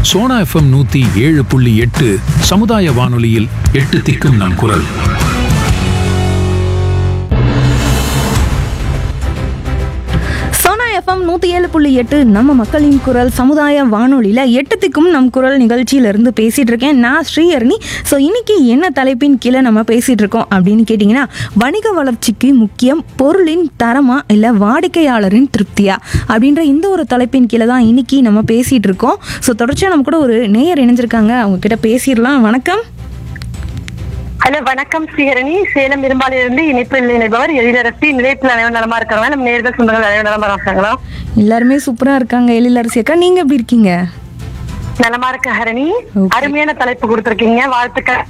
Sona FM நூத்தி ஏழு புள்ளி எட்டு சமுதாய வானொலியில் எட்டு திக்கும் நம் குரல் சோனா எஃப்எம் நூற்றி ஏழு புள்ளி எட்டு நம்ம மக்களின் குரல் சமுதாய வானொலியில் எட்டுத்துக்கும் நம் குரல் நிகழ்ச்சியிலேருந்து பேசிகிட்டு இருக்கேன் நான் ஸ்ரீஹரணி ஸோ இன்னைக்கு என்ன தலைப்பின் கீழே நம்ம பேசிகிட்டு இருக்கோம் அப்படின்னு கேட்டிங்கன்னா வணிக வளர்ச்சிக்கு முக்கியம் பொருளின் தரமா இல்லை வாடிக்கையாளரின் திருப்தியா அப்படின்ற இந்த ஒரு தலைப்பின் கீழே தான் இன்னைக்கு நம்ம பேசிகிட்டு இருக்கோம் ஸோ தொடர்ச்சியாக நம்ம கூட ஒரு நேயர் இணைஞ்சிருக்காங்க அவங்க கிட்ட பேசிடலாம் வணக்கம் ஹலோ வணக்கம் ஸ்ரீஹரணி சேலம் இரும்பாலிலிருந்து இணைப்பில் இணைப்பவர் எழிலரசி நிலையத்தில் அனைவரும் நலமா இருக்காங்களா நம்ம நேர்கள் சொந்தங்கள் அனைவரும் நலமா இருக்காங்களா எல்லாருமே சூப்பராக இருக்காங்க எழிலரசி அக்கா நீங்கள் எப்படி இருக்கீங்க நலமா இருக்க ஹரணி Okay. அருமையான தலைப்பு கொடுத்திருக்கீங்க வாழ்த்துக்கள்